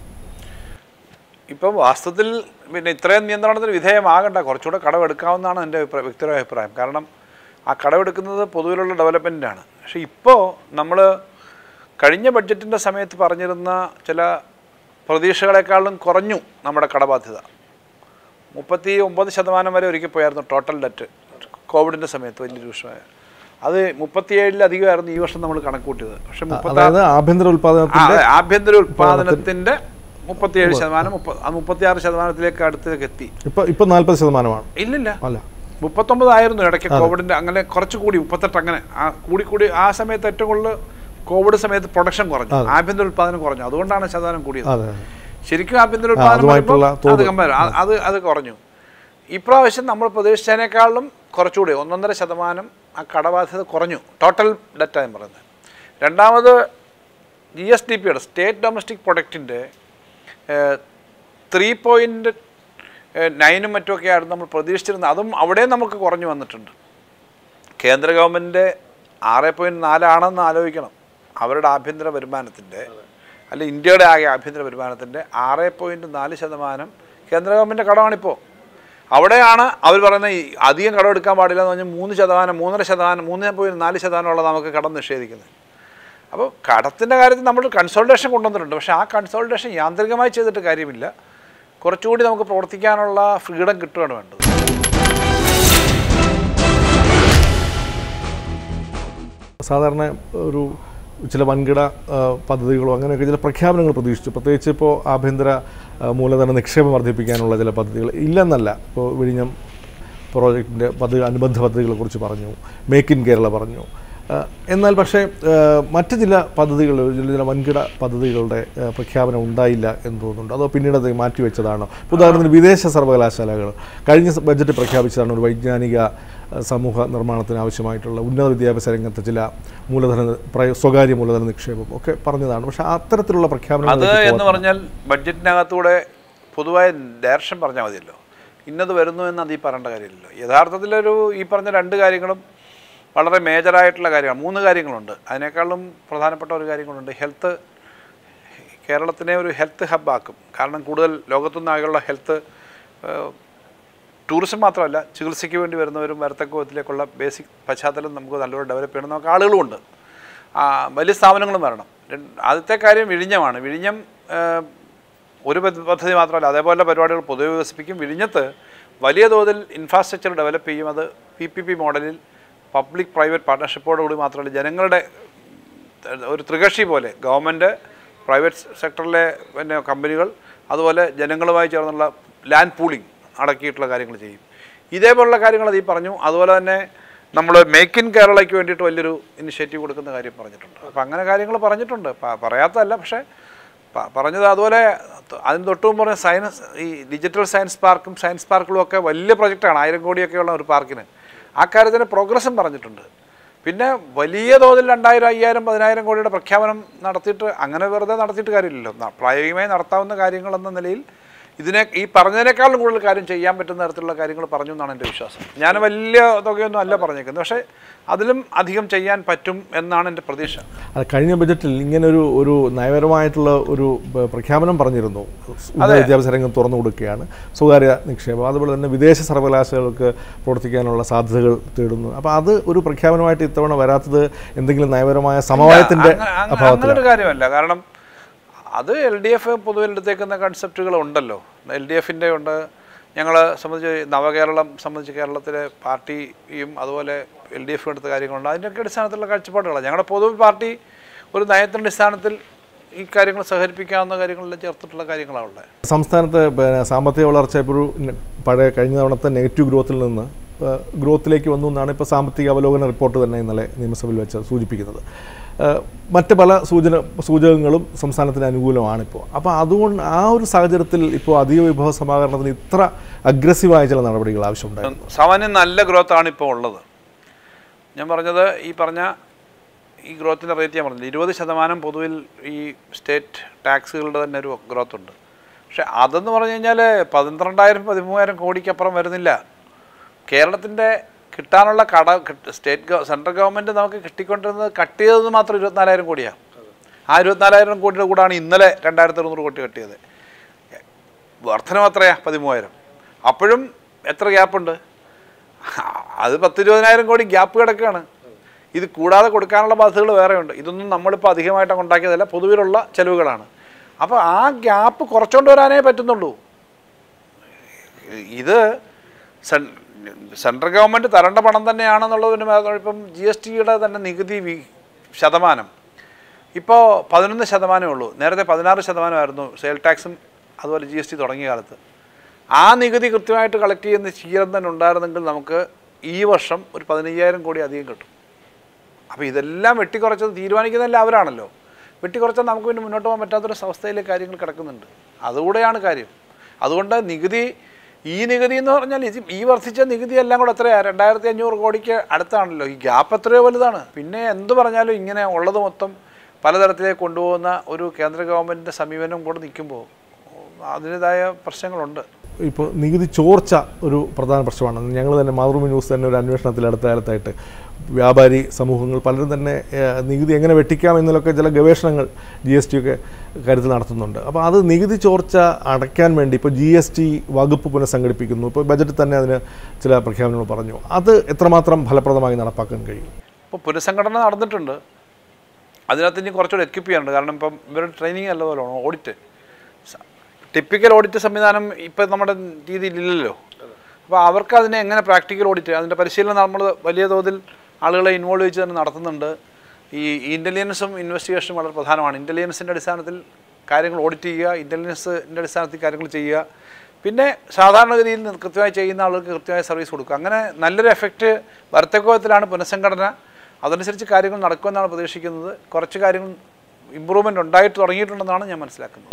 [SPEAKER 2] ഇപ്പം വാസ്തവത്തിൽ പിന്നെ ഇത്രയും നിയന്ത്രണത്തിന് വിധേയമാകണ്ട കുറച്ചുകൂടെ കടമെടുക്കാവുന്നതാണ് എൻ്റെ അഭിപ്രായം വ്യക്തിപരമായ അഭിപ്രായം കാരണം ആ കടമെടുക്കുന്നത് പൊതുവിലുള്ള ഡെവലപ്മെൻറ്റാണ് പക്ഷേ ഇപ്പോൾ നമ്മൾ കഴിഞ്ഞ ബഡ്ജറ്റിൻ്റെ സമയത്ത് പറഞ്ഞിരുന്ന ചില പ്രതീക്ഷകളെക്കാളും കുറഞ്ഞു നമ്മുടെ കടബാധ്യത മുപ്പത്തി ഒമ്പത് ശതമാനം വരെ ഒരിക്കൽ പോയായിരുന്നു ടോട്ടൽ ഡെറ്റ് കോവിഡിൻ്റെ സമയത്ത് വലിയ രൂക്ഷമായ അത് മുപ്പത്തിയേഴിലധികമായിരുന്നു ഈ വർഷം നമ്മൾ കണക്ക് കൂട്ടിയത് പക്ഷേ മുപ്പത്തി
[SPEAKER 1] അതായത് ആഭ്യന്തര
[SPEAKER 2] ആ,
[SPEAKER 1] ഉൽപ്പാദനത്തിന്റെ
[SPEAKER 2] അതെ, ആഭ്യന്തര ഉൽപാദനത്തിന്റെ മുപ്പത്തിയേഴ് ശതമാനം മുപ്പ മുപ്പത്തിയാറ് ശതമാനത്തിലേക്ക് അടുത്തേക്ക് എത്തി
[SPEAKER 1] ഇപ്പൊ ഇപ്പൊ നാൽപ്പത് ശതമാനമാണ്
[SPEAKER 2] ഇല്ലില്ല
[SPEAKER 1] അല്ല
[SPEAKER 2] മുപ്പത്തൊമ്പതായിരുന്നു ഇടയ്ക്ക് കോവിഡിന്റെ അങ്ങനെ കുറച്ച് കൂടി മുപ്പത്തെട്ട് അങ്ങനെ ആ കൂടി കൂടി ആ സമയത്ത് ഏറ്റവും കൂടുതൽ കോവിഡ് സമയത്ത് പ്രൊഡക്ഷൻ കുറഞ്ഞു ആഭ്യന്തര ഉൽപാദനം കുറഞ്ഞു അതുകൊണ്ടാണ് ശതമാനം കൂടിയത്
[SPEAKER 1] അതെ അതെ.
[SPEAKER 2] ശരിക്കും ആഭ്യന്തര ഉൽപാദനം
[SPEAKER 1] അതുമായിട്ടുള്ള
[SPEAKER 2] വരുമ്പോൾ അത് കമ്പയർ അത് അത് കുറഞ്ഞു ഇപ്രാവശ്യം നമ്മൾ പ്രതീക്ഷിച്ചതിനേക്കാളും കുറച്ചുകൂടി ഒന്നൊന്നര ശതമാനം ആ കടബാധ്യത കുറഞ്ഞു ടോട്ടൽ ഡെറ്റ ഞാൻ പറയുന്നത് രണ്ടാമത് ജി എസ് ഡി പിയുടെ സ്റ്റേറ്റ് ഡൊമസ്റ്റിക് പ്രൊഡക്റ്റിൻ്റെ ത്രീ പോയിൻറ്റ് നയനും മറ്റുമൊക്കെ ആയിരുന്നു നമ്മൾ പ്രതീക്ഷിച്ചിരുന്നത് അതും അവിടെ നമുക്ക് കുറഞ്ഞു വന്നിട്ടുണ്ട് കേന്ദ്ര ഗവൺമെൻറ് ആറ് പോയിൻറ്റ് നാലാണെന്ന് ആലോചിക്കണം അവരുടെ ആഭ്യന്തര വരുമാനത്തിൻ്റെ അല്ല ഇന്ത്യയുടെ ആകെ ആഭ്യന്തര വരുമാനത്തിൻ്റെ ആറ് പോയിൻറ്റ് നാല് ശതമാനം കേന്ദ്ര ഗവൺമെൻറ് കടമാണിപ്പോൾ അവിടെയാണ് അവർ പറയുന്നത് ഈ അധികം കടം എടുക്കാൻ പാടില്ല എന്ന് പറഞ്ഞാൽ മൂന്ന് ശതമാനം മൂന്നര ശതമാനം മൂന്ന് പോയിൻറ്റ് നാല് ശതമാനമുള്ള നമുക്ക് കടം നിഷേധിക്കുന്നത് അപ്പോൾ കടത്തിൻ്റെ കാര്യത്തിൽ നമ്മൾ കൺസോൾട്ടേഷൻ കൊണ്ടുവന്നിട്ടുണ്ട് പക്ഷേ ആ കൺസോൾട്ടേഷൻ യാന്ത്രികമായി ചെയ്തിട്ട് കാര്യമില്ല കുറച്ചുകൂടി നമുക്ക് പ്രവർത്തിക്കാനുള്ള ഫ്രീഡം കിട്ടുകയാണ് വേണ്ടത്
[SPEAKER 1] സാധാരണ ഒരു ചില വൻകിട ആ, പദ്ധതികളോ അങ്ങനെയൊക്കെ ചില പ്രഖ്യാപനങ്ങൾ പ്രതീക്ഷിച്ചു പ്രത്യേകിച്ച് ഇപ്പോൾ ആഭ്യന്തര ആ, മൂലധന നിക്ഷേപം വർദ്ധിപ്പിക്കാനുള്ള ചില പദ്ധതികൾ ഇല്ലെന്നല്ല ഇപ്പോൾ വിഴിഞ്ഞം പ്രോജക്റ്റിൻ്റെ പദ്ധതി അനുബന്ധ പദ്ധതികളെക്കുറിച്ച് പറഞ്ഞു മേക്ക് ഇൻ കേരള പറഞ്ഞു ആ, എന്നാൽ പക്ഷേ ആ, മറ്റ് ചില പദ്ധതികൾ ചില ചില വൻകിട പദ്ധതികളുടെ ആ, പ്രഖ്യാപനം ഉണ്ടായില്ല എന്ന് തോന്നുന്നുണ്ട് അതോ പിന്നീട് അത് മാറ്റിവെച്ചതാണോ ഇപ്പോൾ ഉദാഹരണത്തിന് വിദേശ സർവകലാശാലകൾ കഴിഞ്ഞ സ- ബഡ്ജറ്റ് പ്രഖ്യാപിച്ചതാണ് ഒരു വൈജ്ഞാനിക ആ, സമൂഹ നിർമ്മാണത്തിന് ആവശ്യമായിട്ടുള്ള ഉന്നത വിദ്യാഭ്യാസ രംഗത്ത് ചില മൂലധന പ്രയ- സ്വകാര്യ മൂലധന നിക്ഷേപം ഒക്കെ പറഞ്ഞതാണ് പക്ഷേ അത്തരത്തിലുള്ള
[SPEAKER 2] അത്
[SPEAKER 1] പ്രഖ്യാപനങ്ങൾ
[SPEAKER 2] എന്ന് പറഞ്ഞാൽ ബഡ്ജറ്റിനകത്തൂടെ പൊതുവായ ഡയറക്ഷൻ പറഞ്ഞാൽ മതിയല്ലോ ഇന്നത് വരുന്നു എന്ന് അത് ഈ പറയേണ്ട കാര്യമില്ലല്ലോ യഥാർത്ഥത്തിലൊരു ഈ പറഞ്ഞ രണ്ട് കാര്യങ്ങളും വളരെ മേജറായിട്ടുള്ള കാര്യമാണ് മൂന്ന് കാര്യങ്ങളുണ്ട് അതിനേക്കാളും പ്രധാനപ്പെട്ട ഒരു കാര്യങ്ങളുണ്ട് ഹെൽത്ത് കേരളത്തിനെ ഒരു ഹെൽത്ത് ഹബ്ബാക്കും കാരണം കൂടുതൽ ലോകത്തുനിന്നാകെയുള്ള ഹെൽത്ത് ടൂറിസം മാത്രമല്ല ചികിത്സയ്ക്ക് വേണ്ടി വരുന്നവരും വരത്തക്ക വിധത്തിലേക്കുള്ള ബേസിക് പശ്ചാത്തലം നമുക്ക് നല്ലോണം ഡെവലപ്പ് ചെയ്യണം നമുക്ക് ആളുകളുമുണ്ട് ആ, വലിയ സ്ഥാപനങ്ങളും വരണം രണ്ട്- ആദ്യത്തെ കാര്യം വിഴിഞ്ഞമാണ് വിഴിഞ്ഞം ആ, ഒരു പദ്ധ- പദ്ധതി മാത്രമല്ല അതേപോലെ പരിപാടികൾ പൊതുവെ വികസിപ്പിക്കും വിഴിഞ്ഞത്ത് വലിയ തോതിൽ ഇൻഫ്രാസ്ട്രക്ചർ ഡെവലപ്പ് ചെയ്യും അത് പി പി പി മോഡലിൽ പബ്ലിക് പ്രൈവറ്റ് പാർട്ട്ണർഷിപ്പോടുകൂടി മാത്രമല്ല ജനങ്ങളുടെ ഒരു ത്രികക്ഷി പോലെ ഗവൺമെൻറ് പ്രൈവറ്റ് സെക്ടറിലെ പിന്നെ കമ്പനികൾ അതുപോലെ ജനങ്ങളുമായി ചേർന്നുള്ള ലാൻഡ് പൂളിംഗ് അടക്കിയിട്ടുള്ള കാര്യങ്ങൾ ചെയ്യും ഇതേപോലുള്ള കാര്യങ്ങൾ അത് ഈ പറഞ്ഞു അതുപോലെ തന്നെ നമ്മൾ മേക്ക് ഇൻ കേരളയ്ക്ക് വേണ്ടിയിട്ട് വലിയൊരു ഇനിഷ്യേറ്റീവ് കൊടുക്കുന്ന കാര്യം പറഞ്ഞിട്ടുണ്ട് അപ്പോൾ അങ്ങനെ കാര്യങ്ങൾ പറഞ്ഞിട്ടുണ്ട് പ- പറയാത്തതല്ല പക്ഷേ പ- പറഞ്ഞത് അതുപോലെ ത- അതിന് തൊട്ട് മുമ്പ് പറഞ്ഞ സയൻസ് ഈ ഡിജിറ്റൽ സയൻസ് പാർക്കും സയൻസ് പാർക്കുകളും ഒക്കെ വലിയ പ്രൊജക്റ്റാണ് ആയിരം കോടിയൊക്കെയുള്ള ഒരു പാർക്കിന് ആ കാര്യത്തിന് പ്രോഗ്രസ്സും പറഞ്ഞിട്ടുണ്ട് പിന്നെ വലിയ തോതിൽ രണ്ടായിരം അയ്യായിരം പതിനായിരം കോടിയുടെ പ്രഖ്യാപനം നടത്തിയിട്ട് അങ്ങനെ വെറുതെ നടത്തിയിട്ട് കാര്യമില്ലല്ലോ ന- പ്രായോഗികമായി നടത്താവുന്ന കാര്യങ്ങൾ എന്ന നിലയിൽ ഇതിനെ ഈ പറഞ്ഞതിനേക്കാളും കൂടുതൽ കാര്യം ചെയ്യാൻ പറ്റുന്ന തരത്തിലുള്ള കാര്യങ്ങൾ പറഞ്ഞു എന്നാണ് എൻ്റെ വിശ്വാസം ഞാൻ വലിയ തുകയൊന്നും അല്ല പറഞ്ഞേക്കുന്നത് പക്ഷേ അതിലും അധികം ചെയ്യാൻ പറ്റും എന്നാണ് എൻ്റെ പ്രതീക്ഷ
[SPEAKER 1] അത് കഴിഞ്ഞ ബജറ്റിൽ ഇങ്ങനെ ഒരു ഒരു നയപരമായിട്ടുള്ള ഒരു ബ- പ്രഖ്യാപനം പറഞ്ഞിരുന്നു ഉന്നത വിദ്യാഭ്യാസ രംഗം തുറന്നു കൊടുക്കുകയാണ് സ്വകാര്യ നിക്ഷേപം അതുപോലെ തന്നെ വിദേശ സർവകലാശാലകൾക്ക് പ്രവർത്തിക്കാനുള്ള സാധ്യതകൾ തേടുന്നു അപ്പോൾ അത് ഒരു പ്രഖ്യാപനമായിട്ട് ഇത്തവണ വരാത്തത് എന്തെങ്കിലും നയപരമായ സമവായത്തിൻ്റെ
[SPEAKER 2] അങ്ങ- അങ്ങ-
[SPEAKER 1] അഭാവത്തിലാണ്
[SPEAKER 2] അങ്ങനൊരു കാര്യമല്ല കാരണം അത് എൽ ഡി എഫ് പൊതുവെ എടുത്തേക്കുന്ന കൺസെപ്റ്റുകൾ ഉണ്ടല്ലോ എൽ ഡി എഫിൻ്റെ ഉണ്ട് ഞങ്ങൾ സംബന്ധിച്ച് നവകേരളം സംബന്ധിച്ച് കേരളത്തിലെ പാർട്ടിയും അതുപോലെ എൽ ഡി എഫ് എടുത്ത കാര്യങ്ങളുണ്ട് അതിൻ്റെയൊക്കെ അടിസ്ഥാനത്തിലുള്ള കാഴ്ചപ്പാടുകളാണ് ഞങ്ങളുടെ പൊതുവെ പാർട്ടി ഒരു നയത്തിൻ്റെ അടിസ്ഥാനത്തിൽ ഈ കാര്യങ്ങൾ സഹകരിപ്പിക്കാവുന്ന കാര്യങ്ങളിൽ ചേർത്തിട്ടുള്ള കാര്യങ്ങളാണ് ഉള്ളത്
[SPEAKER 1] സംസ്ഥാനത്ത് പിന്നെ സാമ്പത്തിക വളർച്ച ഇപ്പോൾ ഒരു ന- പഴയ കഴിഞ്ഞ തവണത്തെ നെഗറ്റീവ് ഗ്രോത്തിൽ നിന്ന് ആ, ഗ്രോത്തിലേക്ക് വന്നു എന്നാണ് ഇപ്പോൾ സാമ്പത്തിക അവലോകന റിപ്പോർട്ട് തന്നെ ഇന്നലെ നിയമസഭയിൽ വെച്ച് സൂചിപ്പിക്കുന്നത് ആ, മറ്റ് പല സൂചന സൂചകങ്ങളും സംസ്ഥാനത്തിന് അനുകൂലമാണിപ്പോൾ അപ്പോൾ അതുകൊണ്ട് ആ ഒരു സാഹചര്യത്തിൽ ഇപ്പോൾ അധിക വിഭവ സമാഹരണത്തിന് ഇത്ര അഗ്രസീവായ ചില നടപടികൾ ആവശ്യമുണ്ടായിരുന്നു
[SPEAKER 2] സാമാന്യം നല്ല ഗ്രോത്താണ് ഇപ്പോൾ ഉള്ളത് ഞാൻ പറഞ്ഞത് ഈ പറഞ്ഞ ഈ ഗ്രോത്തിൻ്റെ റേറ്റ് ഞാൻ പറഞ്ഞില്ല ഇരുപത് ശതമാനം പൊതുവിൽ ഈ സ്റ്റേറ്റ് ടാക്സുകളുടെ തന്നെ ഒരു ഗ്രോത്ത് ഉണ്ട് പക്ഷേ അതെന്ന് പറഞ്ഞു കഴിഞ്ഞാൽ പന്ത്രണ്ടായിരം പതിമൂവായിരം കോടിക്കപ്പുറം വരുന്നില്ല കേരളത്തിൻ്റെ കിട്ടാനുള്ള കട കിട്ട- സ്റ്റേറ്റ് ഗവ സെൻട്രൽ ഗവൺമെൻറ് നമുക്ക് കിട്ടിക്കൊണ്ടിരുന്നത് കട്ട് ചെയ്തത് മാത്രം ഇരുപത്തിനാലായിരം കോടിയാണ് ആ ഇരുപത്തിനാലായിരം കോടിയുടെ കൂടാണ് ഇന്നലെ രണ്ടായിരത്തി അറുന്നൂറ് കോടി കട്ടിയത് വർധനം എത്രയാ പതിമൂവായിരം അപ്പോഴും എത്ര ഗ്യാപ്പുണ്ട് അത് പത്ത് ഇരുപതിനായിരം കോടി ഗ്യാപ്പ് കിടക്കുകയാണ് ഇത് കൂടാതെ കൊടുക്കാനുള്ള ബാധ്യതകൾ വേറെയുണ്ട് ഇതൊന്നും നമ്മളിപ്പോൾ അധികമായിട്ട് ഉണ്ടാക്കിയതല്ല പൊതുവിലുള്ള ചെലവുകളാണ് അപ്പോൾ ആ ഗ്യാപ്പ് കുറച്ചുകൊണ്ട് വരാനേ പറ്റുന്നുള്ളൂ ഇത് സെൻ- സെൻട്രൽ ഗവൺമെൻറ് തരേണ്ട പണം തന്നെയാണെന്നുള്ളതിന് മാത്രം ഇപ്പം ജി എസ് ടിയുടെ തന്നെ നികുതി വി- ശതമാനം ഇപ്പോൾ പതിനൊന്ന് ശതമാനമേ ഉള്ളൂ നേരത്തെ പതിനാറ് ശതമാനമായിരുന്നു സെയിൽ ടാക്സും അതുപോലെ ജി എസ് ടി തുടങ്ങിയ കാലത്ത് ആ നികുതി കൃത്യമായിട്ട് കളക്ട് ചെയ്യുന്ന ശീലം തന്നെ ഉണ്ടായിരുന്നെങ്കിൽ നമുക്ക് ഈ വർഷം ഒരു പതിനയ്യായിരം കോടി അധികം കിട്ടും അപ്പോൾ ഇതെല്ലാം വെട്ടിക്കുറച്ചത് തീരുമാനിക്കുന്നതല്ല അവരാണല്ലോ വെട്ടിക്കുറച്ചാൽ നമുക്ക് പിന്നെ മുന്നോട്ട് പോകാൻ പറ്റാത്തൊരു അവസ്ഥയിലെ കാര്യങ്ങൾ കിടക്കുന്നുണ്ട് അതുകൂടെയാണ് കാര്യം അതുകൊണ്ട് നികുതി ഈ നികുതി എന്ന് പറഞ്ഞാൽ ഇത് ഈ വർദ്ധിച്ച നികുതി എല്ലാം കൂടെ എത്രയാണ് രണ്ടായിരത്തി അഞ്ഞൂറ് കോടിക്ക് അടുത്താണല്ലോ ഈ ഗ്യാപ്പ് എത്രയോ വലുതാണ് പിന്നെ എന്ത് പറഞ്ഞാലും ഇങ്ങനെ ഉള്ളത് മൊത്തം പലതരത്തിലേക്ക് കൊണ്ടുപോകുന്ന ഒരു കേന്ദ്ര ഗവൺമെൻറ്റിൻ്റെ സമീപനം കൂടെ നിൽക്കുമ്പോൾ അതിൻ്റെതായ പ്രശ്നങ്ങളുണ്ട്
[SPEAKER 1] ഇപ്പോൾ നികുതി ചോർച്ച ഒരു പ്രധാന പ്രശ്നമാണ് ഞങ്ങൾ തന്നെ മാതൃഭൂമി ന്യൂസ് തന്നെ ഒരു അന്വേഷണത്തിൽ അടുത്ത കാലത്തായിട്ട് വ്യാപാരി സമൂഹങ്ങൾ പലരും തന്നെ ഏഹ്, നികുതി എങ്ങനെ വെട്ടിക്കാം എന്നതിലൊക്കെ ചില ഗവേഷണങ്ങൾ ജി എസ് ടി ഒക്കെ കാര്യത്തിൽ നടത്തുന്നുണ്ട് അപ്പോൾ അത് നികുതി ചോർച്ച അടയ്ക്കാൻ വേണ്ടി ഇപ്പോൾ ജി എസ് ടി വകുപ്പ് പുനഃസംഘടിപ്പിക്കുന്നു ഇപ്പോൾ ബജറ്റിൽ തന്നെ അതിന് ചില പ്രഖ്യാപനങ്ങൾ പറഞ്ഞു അത് എത്രമാത്രം ഫലപ്രദമായി നടപ്പാക്കാൻ കഴിയും
[SPEAKER 2] ഇപ്പോൾ പുനഃസംഘടന നടന്നിട്ടുണ്ട് അതിനകത്ത് ഇനി കുറച്ചുകൂടെ എക്യുപ്പ് ചെയ്യാനുണ്ട് കാരണം ഇപ്പം ഇവരുടെ ട്രെയിനിങ് അല്ലപോലെ ഓഡിറ്റ് ടിപ്പിക്കൽ ഓഡിറ്റ് സംവിധാനം ഇപ്പം നമ്മുടെ രീതിയിലില്ലല്ലോ അപ്പോൾ അവർക്ക് അതിനെ എങ്ങനെ പ്രാക്ടിക്കൽ ഓഡിറ്റ് അതിൻ്റെ പരിശീലനം നമ്മൾ വലിയ തോതിൽ ആളുകളെ ഇൻവോൾവ് ചെയ്ത് തന്നെ നടത്തുന്നുണ്ട് ഈ ഇൻ്റലിജൻസും ഇൻവെസ്റ്റിഗേഷനും വളരെ പ്രധാനമാണ് ഇൻ്റലിജൻസിൻ്റെ അടിസ്ഥാനത്തിൽ കാര്യങ്ങൾ ഓഡിറ്റ് ചെയ്യുക ഇൻ്റലിജൻസിൻ്റെ അടിസ്ഥാനത്തിൽ കാര്യങ്ങൾ ചെയ്യുക പിന്നെ സാധാരണഗതിയിൽ നിന്ന് കൃത്യമായി ചെയ്യുന്ന ആളുകൾക്ക് കൃത്യമായ സർവീസ് കൊടുക്കുക അങ്ങനെ നല്ലൊരു എഫക്റ്റ് വരത്തക്കോലത്തിലാണ് പുനഃസംഘടന അതനുസരിച്ച് കാര്യങ്ങൾ നടക്കുമെന്നാണ് പ്രതീക്ഷിക്കുന്നത് കുറച്ച് കാര്യങ്ങൾ ഇമ്പ്രൂവ്മെൻ്റ് ഉണ്ടായിട്ട് തുടങ്ങിയിട്ടുണ്ടെന്നാണ് ഞാൻ മനസ്സിലാക്കുന്നത്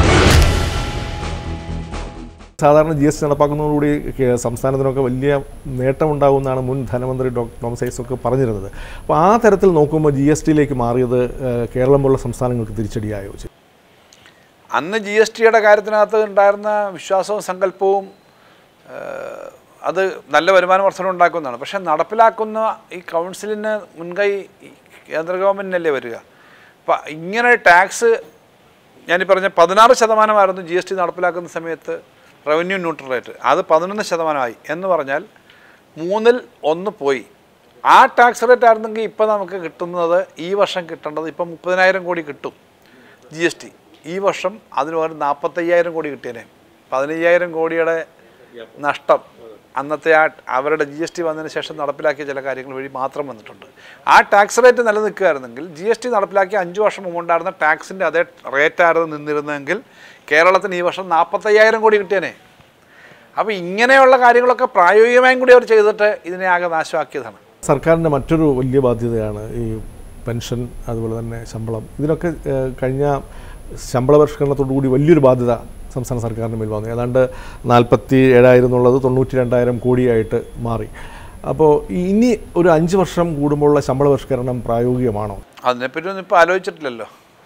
[SPEAKER 1] സാധാരണ ജി എസ് ടി നടപ്പാക്കുന്നതോടുകൂടി കേ- സംസ്ഥാനത്തിനൊക്കെ വലിയ നേട്ടമുണ്ടാകുമെന്നാണ് മുൻ ധനമന്ത്രി ഡോക്ടർ തോമസ് ഐസക് പറഞ്ഞിരുന്നത് അപ്പോൾ ആ തരത്തിൽ നോക്കുമ്പോൾ ജി എസ് ടിയിലേക്ക് മാറിയത് ഏഹ്, കേരളം പോലുള്ള സംസ്ഥാനങ്ങൾക്ക് തിരിച്ചടിയായോ ചെയ്തു?
[SPEAKER 2] അന്ന് ജി എസ് ടിയുടെ കാര്യത്തിനകത്ത് ഉണ്ടായിരുന്ന വിശ്വാസവും സങ്കല്പവും ഏഹ്, അത് നല്ല വരുമാന വർധന ഉണ്ടാക്കുന്നതാണ് പക്ഷേ നടപ്പിലാക്കുന്ന ഈ കൗൺസിലിന് മുൻകൈ ഈ കേന്ദ്ര ഗവൺമെൻറ്റിനല്ലേ വരിക അപ്പം ഇങ്ങനെ ടാക്സ് ഞാനീ പറഞ്ഞ പതിനാറ് ശതമാനമായിരുന്നു ജി എസ് ടി നടപ്പിലാക്കുന്ന സമയത്ത് റവന്യൂ ന്യൂട്രൽ റേറ്റ് അത് പതിനൊന്ന് ശതമാനമായി എന്ന് പറഞ്ഞാൽ മൂന്നിൽ ഒന്ന് പോയി ആ ടാക്സ് റേറ്റ് ആയിരുന്നെങ്കിൽ ഇപ്പോൾ നമുക്ക് കിട്ടുന്നത് ഈ വർഷം കിട്ടേണ്ടത് ഇപ്പം മുപ്പതിനായിരം കോടി കിട്ടും ജി എസ് ടി ഈ വർഷം അതിന് പകരം നാൽപ്പത്തയ്യായിരം കോടി കിട്ടിയേനെ പതിനയ്യായിരം കോടിയുടെ നഷ്ടം അന്നത്തെ ആ അവരുടെ ജി എസ് ടി വന്നതിന് ശേഷം നടപ്പിലാക്കിയ ചില കാര്യങ്ങൾ വഴി മാത്രം വന്നിട്ടുണ്ട് ആ ടാക്സ് റേറ്റ് നിലനിൽക്കുകയായിരുന്നെങ്കിൽ ജി എസ് ടി നടപ്പിലാക്കിയ അഞ്ച് വർഷം മുമ്പുണ്ടായിരുന്ന ടാക്സിൻ്റെ അതേ റേറ്റായിരുന്നു നിന്നിരുന്നതെങ്കിൽ കേരളത്തിന് ഈ വർഷം നാൽപ്പത്തയ്യായിരം കോടി കിട്ടിയേനെ അപ്പോൾ ഇങ്ങനെയുള്ള കാര്യങ്ങളൊക്കെ പ്രായോഗികമായും കൂടി അവർ ചെയ്തിട്ട് ഇതിനെ ആകെ നാശമാക്കിയതാണ്
[SPEAKER 1] സർക്കാരിൻ്റെ മറ്റൊരു വലിയ ബാധ്യതയാണ് ഈ പെൻഷൻ അതുപോലെ തന്നെ ശമ്പളം ഇതിനൊക്കെ ഏഹ്, കഴിഞ്ഞ ശമ്പള പരിഷ്കരണത്തോടുകൂടി വലിയൊരു ബാധ്യത സംസ്ഥാന സർക്കാരിന് മേൽ വന്നു ഏതാണ്ട് നാൽപ്പത്തി ഏഴായിരം എന്നുള്ളത് തൊണ്ണൂറ്റി രണ്ടായിരം കോടിയായിട്ട് മാറി അപ്പോൾ ഇനി ഒരു അഞ്ച് വർഷം കൂടുമ്പോഴുള്ള ശമ്പള പരിഷ്കരണം പ്രായോഗികമാണോ
[SPEAKER 2] അതിനെപ്പറ്റി ഒന്നും ഇപ്പോൾ ആലോചിച്ചിട്ടില്ലല്ലോ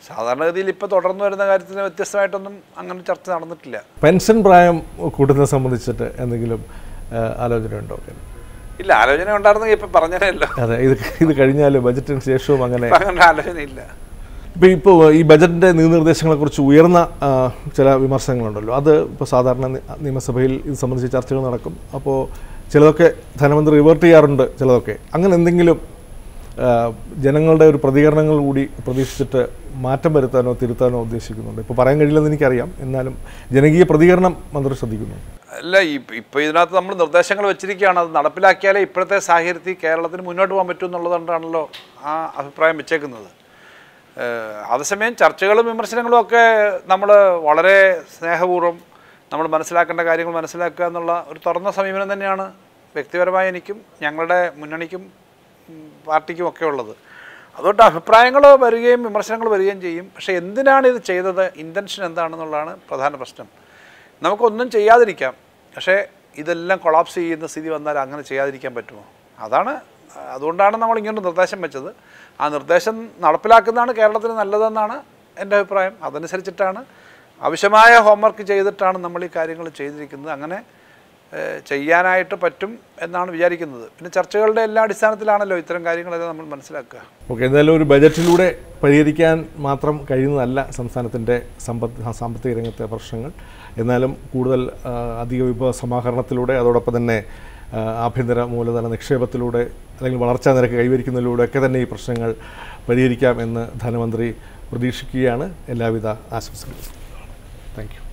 [SPEAKER 2] സാധാരണഗതിയിൽ ഇപ്പോൾ തുടർന്നു വരുന്ന കാര്യത്തിന് വ്യത്യസ്തമായിട്ടൊന്നും അങ്ങനെ ചർച്ച നടന്നിട്ടില്ല
[SPEAKER 1] പെൻഷൻ പ്രായം കൂട്ടുന്നത് സംബന്ധിച്ചിട്ട് എന്തെങ്കിലും ആ, ആലോചനയുണ്ടോ
[SPEAKER 2] ഇല്ല ആലോചന ഉണ്ടായിരുന്നെങ്കിൽ ഇപ്പം പറഞ്ഞതല്ലോ
[SPEAKER 1] അതെ ഇത് ഇത് കഴിഞ്ഞാൽ ബജറ്റിന് ശേഷവും അങ്ങനെ
[SPEAKER 2] ഇപ്പം അങ്ങനെ ആലോചനയില്ല
[SPEAKER 1] ഇപ്പോൾ ഇപ്പോൾ ഈ ബജറ്റിൻ്റെ നിർദ്ദേശങ്ങളെക്കുറിച്ച് ഉയർന്ന ആ, ചില വിമർശനങ്ങളുണ്ടല്ലോ അത് ഇപ്പോൾ സാധാരണ നി- നിയമസഭയിൽ ഇത് സംബന്ധിച്ച് ചർച്ചകൾ നടക്കും അപ്പോൾ ചിലതൊക്കെ ധനമന്ത്രി റിവേർട്ട് ചെയ്യാറുണ്ട് ചിലതൊക്കെ അങ്ങനെ എന്തെങ്കിലും ആ, ജനങ്ങളുടെ ഒരു പ്രതികരണങ്ങൾ കൂടി പ്രതീക്ഷിച്ചിട്ട് മാറ്റം വരുത്താനോ തിരുത്താനോ ഉദ്ദേശിക്കുന്നുണ്ട് ഇപ്പോൾ പറയാൻ കഴിയില്ലെന്ന് എനിക്കറിയാം എന്നാലും ജനകീയ പ്രതികരണം മന്ത്രി ശ്രദ്ധിക്കുന്നു
[SPEAKER 2] അല്ല ഇപ്പം ഇപ്പോൾ ഇതിനകത്ത് നമ്മൾ നിർദ്ദേശങ്ങൾ വെച്ചിരിക്കുകയാണ് അത് നടപ്പിലാക്കിയാലേ ഇപ്പോഴത്തെ സാഹചര്യത്തിൽ കേരളത്തിന് മുന്നോട്ട് പോകാൻ പറ്റും എന്നുള്ളതുകൊണ്ടാണല്ലോ ആ അഭിപ്രായം വെച്ചേക്കുന്നത് ഏഹ് അതേസമയം ചർച്ചകളും വിമർശനങ്ങളും ഒക്കെ നമ്മൾ വളരെ സ്നേഹപൂർവ്വം നമ്മൾ മനസ്സിലാക്കേണ്ട കാര്യങ്ങൾ മനസ്സിലാക്കുക എന്നുള്ള ഒരു തുറന്ന സമീപനം തന്നെയാണ് വ്യക്തിപരമായി എനിക്കും ഞങ്ങളുടെ മുന്നണിക്കും ഉം, പാർട്ടിക്കും ഒക്കെ ഉള്ളത് അതുകൊണ്ട് അഭിപ്രായങ്ങൾ വരികയും വിമർശനങ്ങൾ വരികയും ചെയ്യും പക്ഷേ എന്തിനാണ് ഇത് ചെയ്തത് ഇൻറ്റൻഷൻ എന്താണെന്നുള്ളതാണ് പ്രധാന പ്രശ്നം നമുക്കൊന്നും ചെയ്യാതിരിക്കാം പക്ഷേ ഇതെല്ലാം കൊളാപ്സ് ചെയ്യുന്ന സ്ഥിതി വന്നാൽ അങ്ങനെ ചെയ്യാതിരിക്കാൻ പറ്റുമോ അതാണ് അതുകൊണ്ടാണ് നമ്മൾ ഇങ്ങനൊരു നിർദ്ദേശം വെച്ചത് ആ നിർദ്ദേശം നടപ്പിലാക്കുന്നതാണ് കേരളത്തിന് നല്ലതെന്നാണ് എൻ്റെ അഭിപ്രായം അതനുസരിച്ചിട്ടാണ് ആവശ്യമായ ഹോംവർക്ക് ചെയ്തിട്ടാണ് നമ്മൾ ഈ കാര്യങ്ങൾ ചെയ്തിരിക്കുന്നത് അങ്ങനെ ഏഹ്, ചെയ്യാനായിട്ട് പറ്റും എന്നാണ് വിചാരിക്കുന്നത് പിന്നെ ചർച്ചകളുടെ എല്ലാ അടിസ്ഥാനത്തിലാണല്ലോ ഇത്തരം കാര്യങ്ങളെല്ലാം നമ്മൾ മനസ്സിലാക്കുക
[SPEAKER 1] ഓക്കെ എന്തായാലും ഒരു ബജറ്റിലൂടെ പരിഹരിക്കാൻ മാത്രം കഴിയുന്നതല്ല സംസ്ഥാനത്തിൻ്റെ സമ്പത്ത് സാമ്പത്തിക രംഗത്തെ പ്രശ്നങ്ങൾ എന്നാലും കൂടുതൽ ആ, അധിക വിഭവ സമാഹരണത്തിലൂടെ അതോടൊപ്പം തന്നെ ആ, ആഭ്യന്തര മൂലധന നിക്ഷേപത്തിലൂടെ അല്ലെങ്കിൽ വളർച്ചാ നിരക്ക് കൈവരിക്കുന്നതിലൂടെ ഒക്കെ തന്നെ ഈ പ്രശ്നങ്ങൾ പരിഹരിക്കാം എന്ന് ധനമന്ത്രി പ്രതീക്ഷിക്കുകയാണ് എല്ലാവിധ ആശംസകളും താങ്ക് യു